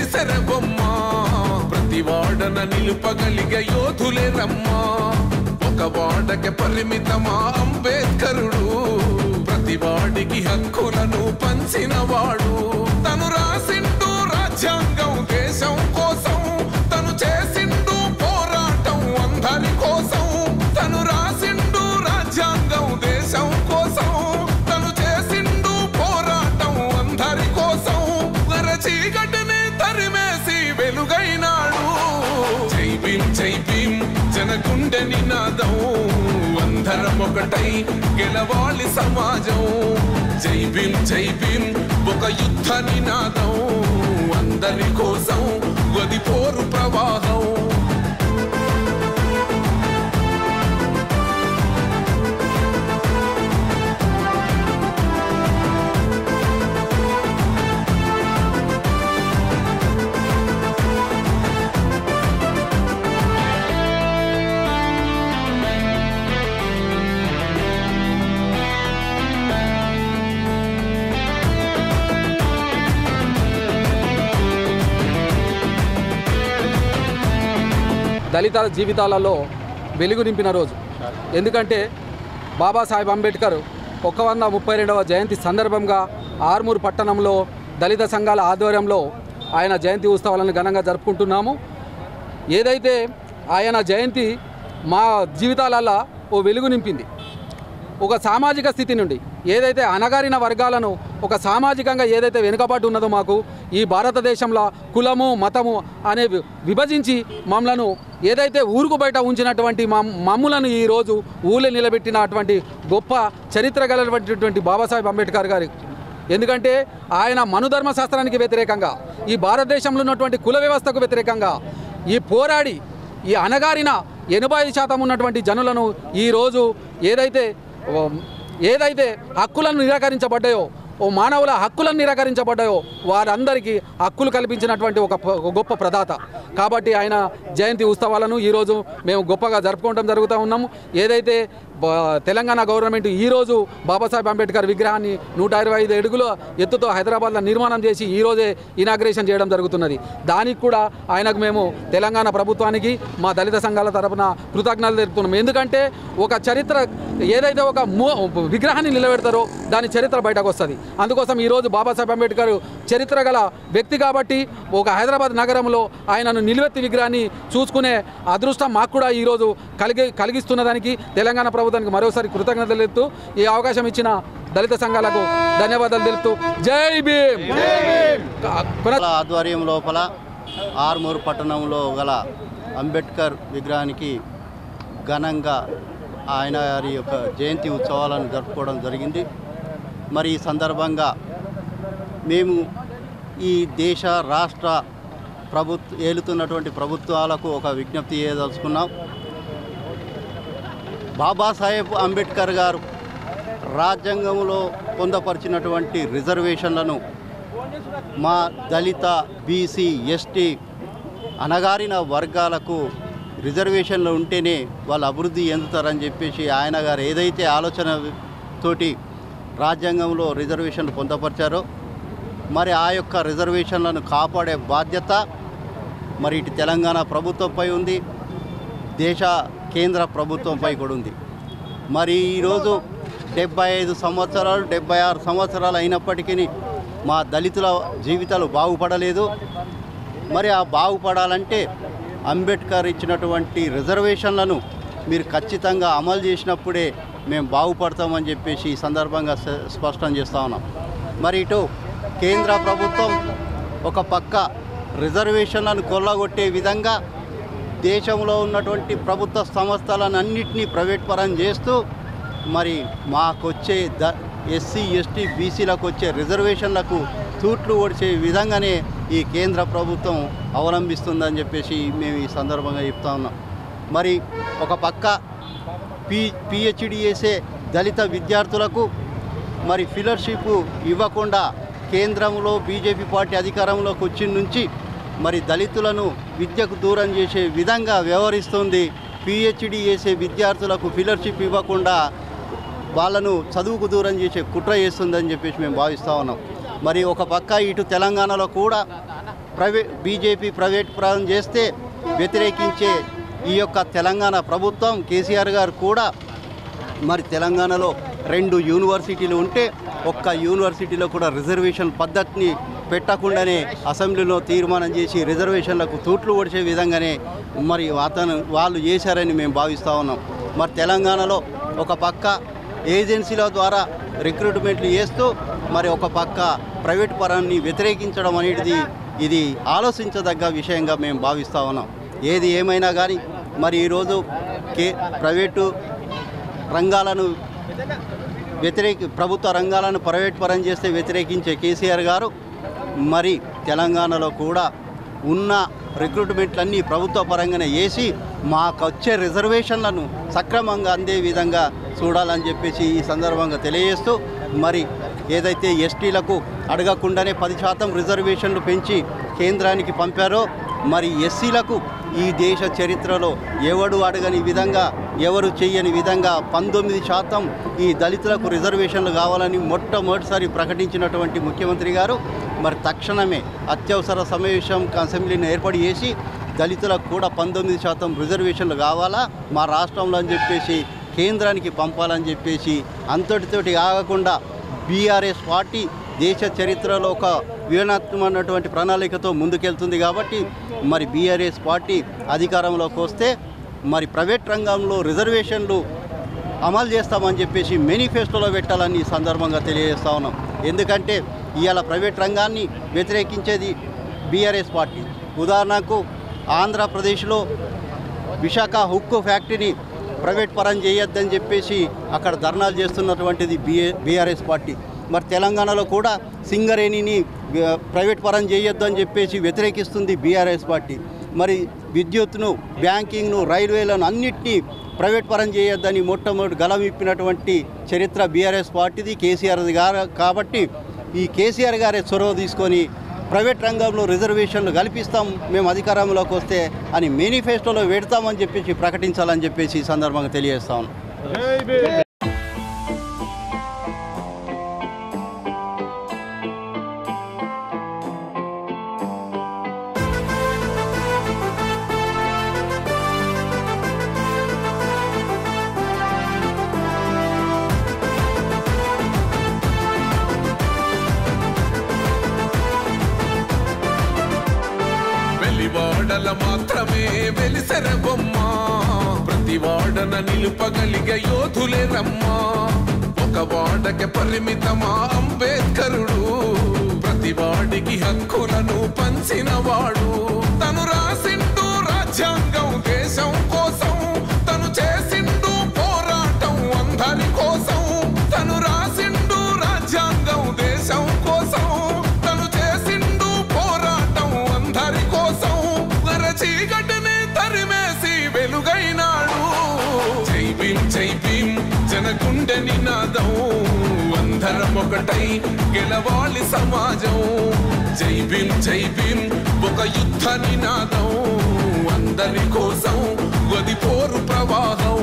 చేసెర బొమ్మ ప్రతి వాడన నిలుపగలిగే యోధులే రమ్మా ఒక వాడకి పరిమితమా అంబేద్కరుడు ప్రతి వాడికి హక్కులను పంచిన వాడు తను రాసిండు రాజ్యాంగం దేశం కోసం తను చేసిండు పోరాటం అందరి కోసం తను రాసిండు రాజ్యాంగం దేశం కోసం తను చేసిండు పోరాటం అందరి కోసం చీకటిని తరిమేసి వెలుగైనాడు జై భీమ్ జై భీమ్ జనగుండె నినాదం అందరం ఒకటై గెలవాలి సమాజం జై భీమ్ జై భీమ్ ఒక యుద్ధ నినాదం అందరి కోసం గది పోరు ప్రవాహం దళిత జీవితాలలో వెలుగు నింపిన రోజు ఎందుకంటే బాబాసాహెబ్ అంబేద్కర్ ఒక వంద ముప్పై రెండవ జయంతి సందర్భంగా ఆర్మూర్ పట్టణంలో దళిత సంఘాల ఆధ్వర్యంలో ఆయన జయంతి ఉత్సవాలను ఘనంగా జరుపుకుంటున్నాము ఏదైతే ఆయన జయంతి మా జీవితాలలో ఓ వెలుగు నింపింది ఒక సామాజిక స్థితి నుండి ఏదైతే అణగారిన వర్గాలను ఒక సామాజికంగా ఏదైతే వెనుకబాటు ఉన్నదో మాకు ఈ భారతదేశంలో కులము మతము అనే వి- విభజించి మమ్మలను ఏదైతే ఊరుకు బయట ఉంచినటువంటి మమ్ మమ్ములను ఈరోజు ఊళ్ళో నిలబెట్టినటువంటి గొప్ప చరిత్ర గలటువంటి బాబాసాహెబ్ అంబేద్కర్ గారి ఎందుకంటే ఆయన మనుధర్మ శాస్త్రానికి వ్యతిరేకంగా ఈ భారతదేశంలో ఉన్నటువంటి కుల వ్యవస్థకు వ్యతిరేకంగా ఈ పోరాడి ఈ అణగారిన ఎనభై శాతం ఉన్నటువంటి జనులను ఈరోజు ఏదైతే ఓ, ఏదైతే హక్కులను నిరాకరించబడ్డాయో ఓ మానవుల హక్కులను నిరాకరించబడ్డాయో వారందరికీ హక్కులు కల్పించినటువంటి ఒక ప- ఒక గొప్ప ప్రదాత కాబట్టి ఆయన జయంతి ఉత్సవాలను ఈరోజు మేము గొప్పగా జరుపుకోవడం జరుగుతూ ఉన్నాము ఏదైతే బ- తెలంగాణ గవర్నమెంట్ ఈరోజు బాబాసాహెబ్ అంబేద్కర్ విగ్రహాన్ని నూట ఇరవై ఐదు అడుగుల ఎత్తుతో హైదరాబాద్లో నిర్మాణం చేసి ఈరోజే ఇనాగ్రేషన్ చేయడం జరుగుతున్నది దానికి కూడా ఆయనకు మేము తెలంగాణ ప్రభుత్వానికి మా దళిత సంఘాల తరపున కృతజ్ఞతలు తెలుపుతున్నాం ఎందుకంటే ఒక చరిత్ర ఏదైతే ఒక మూ విగ్రహాన్ని నిలబెడతారో దాని చరిత్ర బయటకు వస్తుంది అందుకోసం ఈరోజు బాబాసాహెబ్ అంబేద్కర్ చరిత్ర గల వ్యక్తి కాబట్టి ఒక హైదరాబాద్ నగరంలో ఆయనను నిలువెత్తి విగ్రహాన్ని చూసుకునే అదృష్టం మాకు కూడా ఈరోజు కలిగి కలిగిస్తున్నదానికి తెలంగాణ ప్రభుత్వానికి మరోసారి కృతజ్ఞతలు తెలుపుతూ ఈ అవకాశం ఇచ్చిన దళిత సంఘాలకు ధన్యవాదాలు తెలుపుతూ జై భీమ్ కొన- వాళ్ళ ఆధ్వర్యం లోపల ఆర్మూర్ పట్టణంలో గల అంబేద్కర్ విగ్రహానికి ఘనంగా ఆయన గారి యొక్క జయంతి ఉత్సవాలను జరుపుకోవడం జరిగింది మరి ఈ సందర్భంగా మేము ఈ దేశ రాష్ట్ర ప్రభుత్వ ఏలుతున్నటువంటి ప్రభుత్వాలకు ఒక విజ్ఞప్తి చేయదలుచుకున్నాం బాబాసాహెబ్ అంబేద్కర్ గారు రాజ్యాంగంలో పొందపరిచినటువంటి రిజర్వేషన్లను మా దళిత బీసీ ఎస్టీ అనగారిన వర్గాలకు రిజర్వేషన్లు ఉంటేనే వాళ్ళు అభివృద్ధి చెందుతారని చెప్పేసి ఆయన గారు ఏదైతే ఆలోచన తోటి రాజ్యాంగంలో రిజర్వేషన్లు పొందపరిచారో మరి ఆ యొక్క రిజర్వేషన్లను కాపాడే బాధ్యత మరి ఇటు తెలంగాణ ప్రభుత్వంపై ఉంది దేశ కేంద్ర ప్రభుత్వంపై కూడా ఉంది మరి ఈరోజు డెబ్బై ఐదు సంవత్సరాలు డెబ్బై ఆరు సంవత్సరాలు అయినప్పటికీ మా దళితుల జీవితాలు బాగుపడలేదు మరి ఆ బాగుపడాలంటే అంబేద్కర్ ఇచ్చినటువంటి రిజర్వేషన్లను మీరు ఖచ్చితంగా అమలు చేసినప్పుడే మేము బాగుపడతామని చెప్పేసి ఈ సందర్భంగా స- స్పష్టం చేస్తా ఉన్నాం మరి ఇటు కేంద్ర ప్రభుత్వం ఒక పక్క రిజర్వేషన్లను కొల్లగొట్టే విధంగా దేశంలో ఉన్నటువంటి ప్రభుత్వ సంస్థలను అన్నింటినీ ప్రైవేట్ పరం చేస్తూ మరి మాకొచ్చే ద ఎస్సీ ఎస్టీ బీసీలకు వచ్చే రిజర్వేషన్లకు తూట్లు ఓడిచే విధంగానే ఈ కేంద్ర ప్రభుత్వం అవలంబిస్తుందని చెప్పేసి మేము ఈ సందర్భంగా చెప్తా ఉన్నాం మరి ఒక పక్క పి పిహెచ్డి చేసే దళిత విద్యార్థులకు మరి ఫిలర్షిప్ ఇవ్వకుండా కేంద్రంలో బీజేపీ పార్టీ అధికారంలోకి వచ్చిన నుంచి మరి దళితులను విద్యకు దూరం చేసే విధంగా వ్యవహరిస్తుంది పిహెచ్డి చేసే విద్యార్థులకు ఫిలర్షిప్ ఇవ్వకుండా వాళ్ళను చదువుకు దూరం చేసే కుట్ర చేస్తుందని చెప్పేసి మేము భావిస్తూ ఉన్నాం మరి ఒక పక్క ఇటు తెలంగాణలో కూడా ప్రైవేట్ బీజేపీ ప్రైవేట్ ప్రారం చేస్తే వ్యతిరేకించే ఈ యొక్క తెలంగాణ ప్రభుత్వం కేసీఆర్ గారు కూడా మరి తెలంగాణలో రెండు యూనివర్సిటీలు ఉంటే ఒక్క యూనివర్సిటీలో కూడా రిజర్వేషన్ పద్ధతిని పెట్టకుండానే అసెంబ్లీలో తీర్మానం చేసి రిజర్వేషన్లకు తూట్లు ఒడిచే విధంగానే మరి అతను వాళ్ళు చేశారని మేము భావిస్తూ ఉన్నాం మరి తెలంగాణలో ఒక పక్క ఏజెన్సీల ద్వారా రిక్రూట్మెంట్లు చేస్తూ మరి ఒక పక్క ప్రైవేట్ పరాన్ని వ్యతిరేకించడం అనేది ఇది ఆలోచించదగ్గ విషయంగా మేము భావిస్తూ ఉన్నాం ఏది ఏమైనా కానీ మరి ఈరోజు కే ప్రైవేటు రంగాలను వ్యతిరేక ప్రభుత్వ రంగాలను ప్రైవేట్ పరం చేస్తే వ్యతిరేకించే కేసీఆర్ గారు మరి తెలంగాణలో కూడా ఉన్న రిక్రూట్మెంట్లన్నీ ప్రభుత్వ పరంగానే వేసి మాకు వచ్చే రిజర్వేషన్లను సక్రమంగా అందే విధంగా చూడాలని చెప్పేసి ఈ సందర్భంగా తెలియజేస్తూ మరి ఏదైతే ఎస్టీలకు అడగకుండానే పది శాతం రిజర్వేషన్లు పెంచి కేంద్రానికి పంపారో మరి ఎస్సీలకు ఈ దేశ చరిత్రలో ఎవడు అడగని విధంగా ఎవరు చెయ్యని విధంగా పంతొమ్మిది శాతం ఈ దళితులకు రిజర్వేషన్లు కావాలని మొట్టమొదటిసారి ప్రకటించినటువంటి ముఖ్యమంత్రి గారు మరి తక్షణమే అత్యవసర సమావేశం అసెంబ్లీని ఏర్పాటు చేసి దళితులకు కూడా పంతొమ్మిది శాతం రిజర్వేషన్లు కావాలా మా రాష్ట్రంలో అని చెప్పేసి కేంద్రానికి పంపాలని చెప్పేసి అంతటితోటి ఆగకుండా బీఆర్ఎస్ పార్టీ దేశ చరిత్రలో ఒక వివరణాత్మకమైనటువంటి ప్రణాళికతో ముందుకెళ్తుంది కాబట్టి మరి బీఆర్ఎస్ పార్టీ అధికారంలోకి వస్తే మరి ప్రైవేట్ రంగంలో రిజర్వేషన్లు అమలు చేస్తామని చెప్పేసి మేనిఫెస్టోలో పెట్టాలని ఈ సందర్భంగా తెలియజేస్తా ఉన్నాం ఎందుకంటే ఇవాళ ప్రైవేట్ రంగాన్ని వ్యతిరేకించేది బీఆర్ఎస్ పార్టీ ఉదాహరణకు ఆంధ్రప్రదేశ్లో విశాఖ హుక్కు ఫ్యాక్టరీని ప్రైవేట్ పరం చేయొద్దని చెప్పేసి అక్కడ ధర్నాలు చేస్తున్నటువంటిది బిఏ బీఆర్ఎస్ పార్టీ మరి తెలంగాణలో కూడా సింగరేణిని ఆ, ప్రైవేట్ పరం చేయొద్దు అని చెప్పేసి వ్యతిరేకిస్తుంది బీఆర్ఎస్ పార్టీ మరి విద్యుత్ను బ్యాంకింగ్ను రైల్వేలను అన్నిటినీ ప్రైవేట్ పరం చేయొద్దని మొట్టమొదటి గలం ఇప్పినటువంటి చరిత్ర బీఆర్ఎస్ పార్టీది కేసీఆర్ గారు కాబట్టి ఈ కేసీఆర్ గారే చొరవ తీసుకొని ప్రైవేట్ రంగంలో రిజర్వేషన్లు కల్పిస్తాం మేము అధికారంలోకి వస్తే అని మేనిఫెస్టోలో పెడతామని చెప్పేసి ప్రకటించాలని చెప్పేసి ఈ సందర్భంగా తెలియజేస్తాం వెలివాడల మాత్రమే వెలిసెర బొమ్మ ప్రతి వాడన నిలుపగలిగే యోధులే రమ్మా ఒక వాడకి పరిమితమా అంబేద్కరుడు ప్రతి వాడికి హక్కులను పంచిన వాడు తను రాసిండు రాజ్యాంగం దేశం కోసం తను చేసిండు పోరాటం అందరి కోసం తను రాసిండు రాజ్యాంగం దేశం కోసం తను చేసిండు పోరాటం అందరి కోసం వర చీకటిని తరిమేసి వెలుగైనాడు జై భీం జై భీం జనగుండె నినాదం అందరం ఒకటై గెలవాలి సమాజం జై భీం జై భీం ఒక యుద్ధ నినాదం అందరి కోసం గది పోరు ప్రవాహం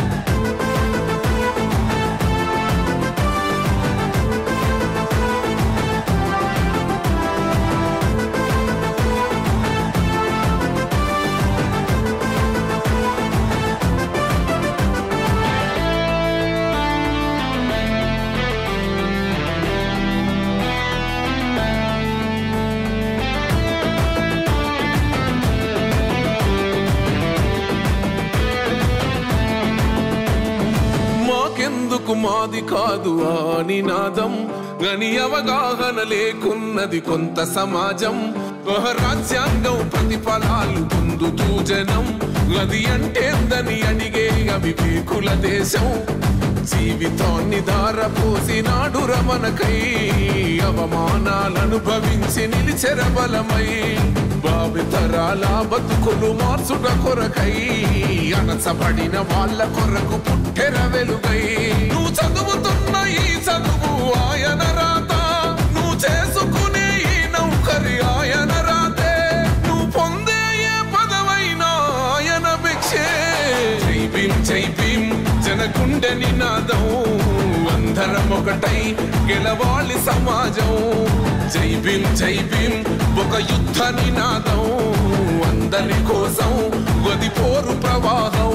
మాకెందుకు మాది కాదు ఆ నినాదం గని అవగాహన లేకున్నది కొంత సమాజం ఒక రాజ్యాంగం ప్రతిఫలాలు పొందుతూ జనం అది అంటేందని అడిగే అవివేకుల దేశం జీవితాన్ని దారపోసినాడు రమణకై అవమానాలను భవించి నిలిచెర బలమై భావితరాల బతుకులు మార్చుట కొరకై అనసబడిన వాళ్ళ కొరకు పుట్టెర వెలుగై నువ్వు చదువుతున్న ఈ చదువు ఆయన రాత నువ్వు చేసుకునే ఈ నౌకరి ఆయన రాతే నువ్వు పొందే ఏ పదవైనా ఆయన భిక్షే జై భీం జై భీం జనగుండె నినాదం అందరం ఒకటై గెలవాలి సమాజం జై భీమ్ జై భీమ్ ఒక యుద్ధ నినాదం అందరి కోసం గది పోరు ప్రవాహం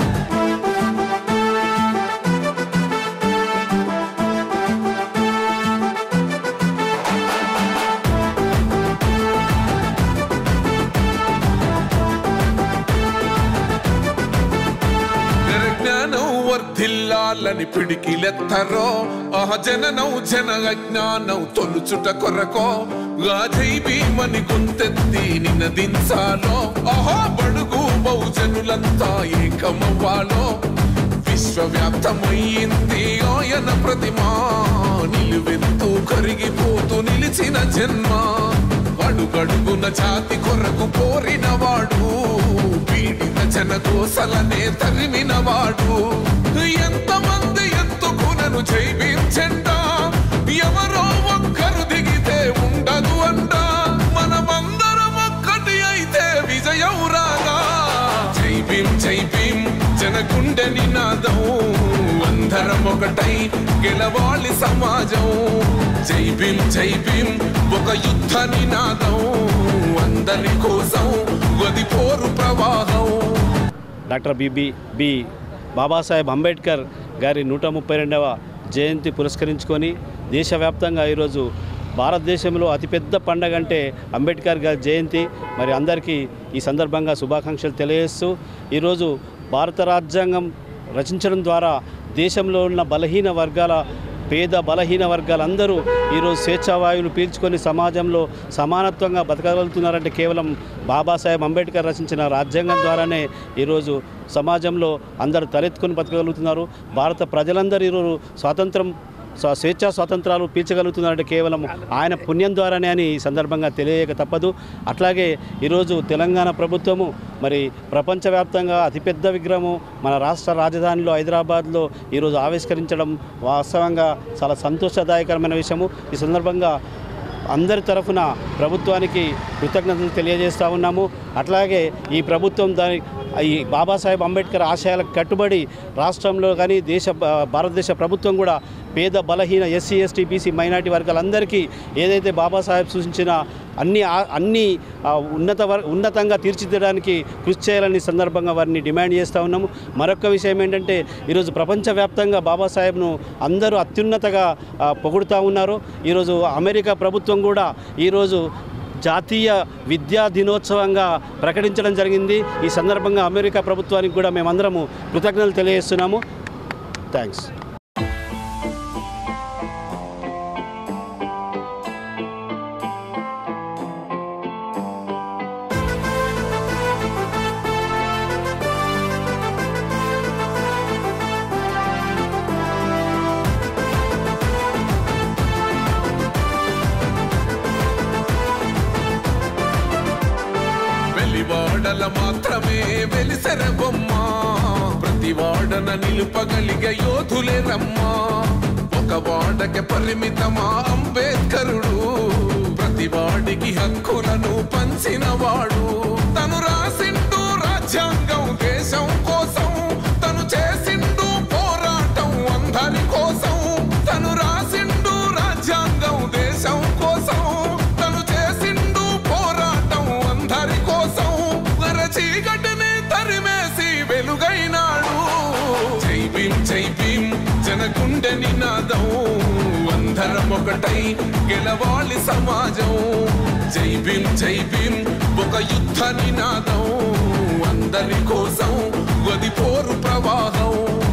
జ్ఞానం వర్ధిల్లాలని పిడికిలెత్తరో ఆహ జననం జన అజ్ఞానం తొలుచుట కొరకో గాజై భీమని గుంతెత్తి నినదించాలో ఆహా బడుగు బహుజనులంతా ఏకమవ్వాలో విశ్వవ్యాప్తమయ్యింది ఆయన ప్రతిమా నిలువెత్తు కరిగిపోతూ నిలిచిన జన్మ అడుగడుగున జాతి కొరకు కోరిన వాడు పీడిత జన కోసలనే తరిమిన వాడు ఎంతమంది ఎత్తుకునను జైవించండా ఎవరో ఒక్కరు దిగితే ఉండదు అంట మనమందరం ఒక్కటి అయితే విజయం రాగా జై భీమ్ జై భీమ్ జనగుండె నినాదం అందరం ఒకటై గెలవాలి సమాజం జై భీమ్ జై భీమ్ ఒక యుద్ధ నినాదం అందరి కోసం గది పోరు ప్రవాహం డాక్టర్ బిబి బి బాబాసాహెబ్ అంబేద్కర్ గారి నూట ముప్పై రెండవ జయంతి పురస్కరించుకొని దేశవ్యాప్తంగా ఈరోజు భారతదేశంలో అతిపెద్ద పండగ అంటే అంబేద్కర్ గారి జయంతి మరి అందరికీ ఈ సందర్భంగా శుభాకాంక్షలు తెలియజేస్తూ ఈరోజు భారత రాజ్యాంగం రచించడం ద్వారా దేశంలో ఉన్న బలహీన వర్గాల పేద బలహీన వర్గాలందరూ ఈరోజు స్వేచ్ఛావాయువులు పీల్చుకొని సమాజంలో సమానత్వంగా బతకగలుగుతున్నారంటే కేవలం బాబాసాహెబ్ అంబేద్కర్ రచించిన రాజ్యాంగం ద్వారానే ఈరోజు సమాజంలో అందరూ తలెత్తుకొని బతకగలుగుతున్నారు భారత ప్రజలందరూ ఈరోజు స్వాతంత్రం స్వ- స్వేచ్ఛా స్వాతంత్రాలు పీల్చగలుగుతున్నారంటే కేవలం ఆయన పుణ్యం ద్వారానే అని ఈ సందర్భంగా తెలియక తప్పదు అట్లాగే ఈరోజు తెలంగాణ ప్రభుత్వము మరి ప్రపంచవ్యాప్తంగా అతిపెద్ద విగ్రహము మన రాష్ట్ర రాజధానిలో హైదరాబాద్లో ఈరోజు ఆవిష్కరించడం వాస్తవంగా చాలా సంతోషదాయకరమైన విషయము ఈ సందర్భంగా అందరి తరఫున ప్రభుత్వానికి కృతజ్ఞతలు తెలియజేస్తూ ఉన్నాము అట్లాగే ఈ ప్రభుత్వం దాని ఈ బాబాసాహెబ్ అంబేద్కర్ ఆశయాలకు కట్టుబడి రాష్ట్రంలో కానీ దేశ భారతదేశ ప్రభుత్వం కూడా పేద బలహీన ఎస్సీ ఎస్టీ బీసీ మైనార్టీ వర్గాలందరికీ ఏదైతే బాబాసాహెబ్ సూచించిన అన్ని ఆ- అన్ని ఆ, ఉన్నత వర్ ఉన్నతంగా తీర్చిదిద్దడానికి కృషి చేయాలని సందర్భంగా వారిని డిమాండ్ చేస్తూ ఉన్నాము మరొక విషయం ఏంటంటే ఈరోజు ప్రపంచవ్యాప్తంగా బాబాసాహెబ్ను అందరూ అత్యున్నతగా ఆ, పొగుడుతూ ఉన్నారు ఈరోజు అమెరికా ప్రభుత్వం కూడా ఈరోజు జాతీయ విద్యా దినోత్సవంగా ప్రకటించడం జరిగింది ఈ సందర్భంగా అమెరికా ప్రభుత్వానికి కూడా మేమందరము కృతజ్ఞతలు తెలియజేస్తున్నాము థ్యాంక్స్ వెలివాడల మాత్రమే వెలిసెర బొమ్మ ప్రతి వాడన నిలుపగలిగే యోధులే రమ్మా ఒక వాడకి పరిమితమా అంబేద్కరుడు ప్రతి వాడికి హక్కులను పంచిన వాడు తను రాసిండు రాజ్యాంగం దేశం కోసం తను చేసిండు పోరాటం అందరి కోసం తను రాసిండు రాజ్యాంగం దేశం కోసం తను చేసిండు పోరాటం అందరి కోసం వర చీకటిని తరిమేసి వెలుగైనాడు జై భీమ్ జై భీమ్ జనగుండె నినాదం అందరం ఒకటై గెలవాలి సమాజం జై భీమ్ జై భీమ్ ఒక యుద్ధ నినాదం అందరి కోసం గది పోరు ప్రవాహం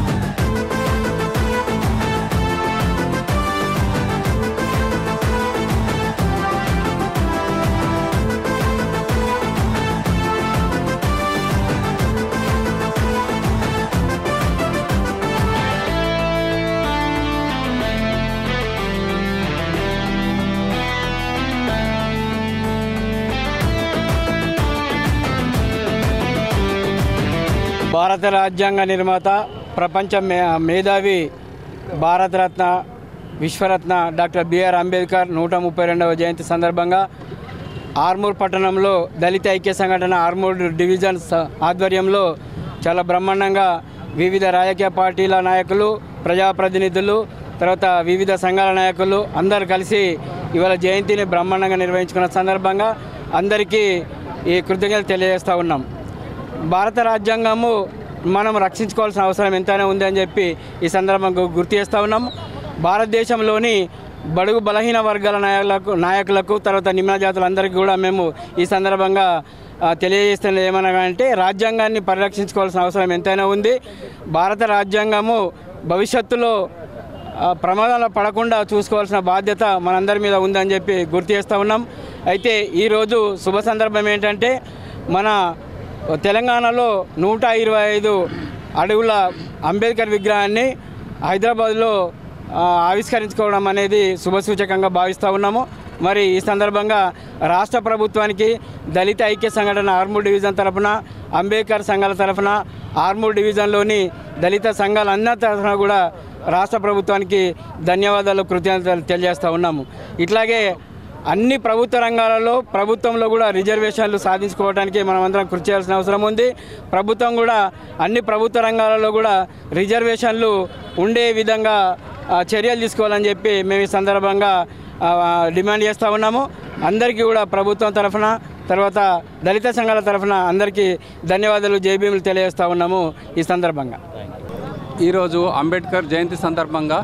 భారత రాజ్యాంగ నిర్మాత ప్రపంచ మే మేధావి భారతరత్న విశ్వరత్న డాక్టర్ బిఆర్ అంబేద్కర్ నూట ముప్పై రెండవ జయంతి సందర్భంగా ఆర్మూర్ పట్టణంలో దళిత ఐక్య సంఘటన ఆర్మూర్ డివిజన్ స- ఆధ్వర్యంలో చాలా బ్రహ్మాండంగా వివిధ రాజకీయ పార్టీల నాయకులు ప్రజాప్రతినిధులు తర్వాత వివిధ సంఘాల నాయకులు అందరు కలిసి ఇవాళ జయంతిని బ్రహ్మాండంగా నిర్వహించుకున్న సందర్భంగా అందరికీ ఈ కృతజ్ఞతలు తెలియజేస్తూ ఉన్నాం భారత రాజ్యాంగము మనం రక్షించుకోవాల్సిన అవసరం ఎంతైనా ఉంది అని చెప్పి ఈ సందర్భంగా గుర్తు చేస్తూ ఉన్నాం భారతదేశంలోని బడుగు బలహీన వర్గాల నాయకులకు నాయకులకు తర్వాత నిమ్న జాతులందరికీ కూడా మేము ఈ సందర్భంగా ఆ, తెలియజేస్తున్నది ఏమనగా అంటే రాజ్యాంగాన్ని పరిరక్షించుకోవాల్సిన అవసరం ఎంతైనా ఉంది భారత రాజ్యాంగము భవిష్యత్తులో ఆ, ప్రమాదాలు పడకుండా చూసుకోవాల్సిన బాధ్యత మనందరి మీద ఉందని చెప్పి గుర్తు చేస్తూ ఉన్నాం అయితే ఈరోజు శుభ సందర్భం ఏంటంటే మన తెలంగాణలో నూట ఇరవై ఐదు అడుగుల అంబేద్కర్ విగ్రహాన్ని హైదరాబాద్లో ఆ, ఆవిష్కరించుకోవడం అనేది శుభసూచకంగా భావిస్తూ ఉన్నాము మరి ఈ సందర్భంగా రాష్ట్ర ప్రభుత్వానికి దళిత ఐక్య సంఘటన ఆర్మూర్ డివిజన్ తరఫున అంబేద్కర్ సంఘాల తరఫున ఆర్మూర్ డివిజన్లోని దళిత సంఘాలందరి తరఫున కూడా రాష్ట్ర ప్రభుత్వానికి ధన్యవాదాలు కృతజ్ఞతలు తెలియజేస్తూ ఉన్నాము ఇట్లాగే అన్ని ప్రభుత్వ రంగాలలో ప్రభుత్వంలో కూడా రిజర్వేషన్లు సాధించుకోవడానికి మనం అందరం కృషి చేయాల్సిన అవసరం ఉంది ప్రభుత్వం కూడా అన్ని ప్రభుత్వ రంగాలలో కూడా రిజర్వేషన్లు ఉండే విధంగా ఆ, చర్యలు తీసుకోవాలని చెప్పి మేము ఈ సందర్భంగా ఆ, డిమాండ్ చేస్తూ ఉన్నాము అందరికీ కూడా ప్రభుత్వం తరఫున తర్వాత దళిత సంఘాల తరఫున అందరికీ ధన్యవాదాలు జైభీములు తెలియజేస్తూ ఉన్నాము ఈ సందర్భంగా ఈరోజు అంబేద్కర్ జయంతి సందర్భంగా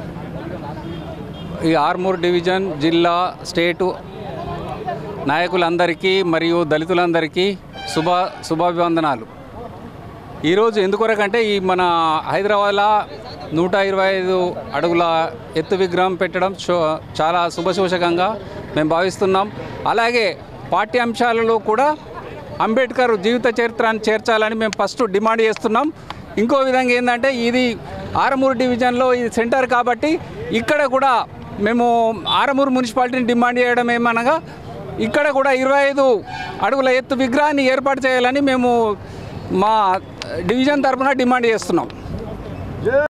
ఈ ఆర్మూర్ డివిజన్ జిల్లా స్టేటు నాయకులందరికీ మరియు దళితులందరికీ శుభ శుభాభివందనాలు ఈరోజు ఎందుకొరకంటే ఈ మన హైదరాబాద్లో నూట ఇరవై ఐదు అడుగుల ఎత్తు విగ్రహం పెట్టడం శో- చాలా శుభసూచకంగా మేము భావిస్తున్నాం అలాగే పాఠ్యాంశాలలో కూడా అంబేద్కర్ జీవిత చరిత్రను చేర్చాలని మేము ఫస్ట్ డిమాండ్ చేస్తున్నాం ఇంకో విధంగా ఏంటంటే ఇది ఆరమూరు డివిజన్లో ఇది సెంటర్ కాబట్టి ఇక్కడ కూడా మేము ఆరమూరు మున్సిపాలిటీని డిమాండ్ చేయడం ఏమనగా ఇక్కడ కూడా ఇరవై ఐదు అడుగుల ఎత్తు విగ్రహాన్ని ఏర్పాటు చేయాలని మేము మా డివిజన్ తరఫున డిమాండ్ చేస్తున్నాం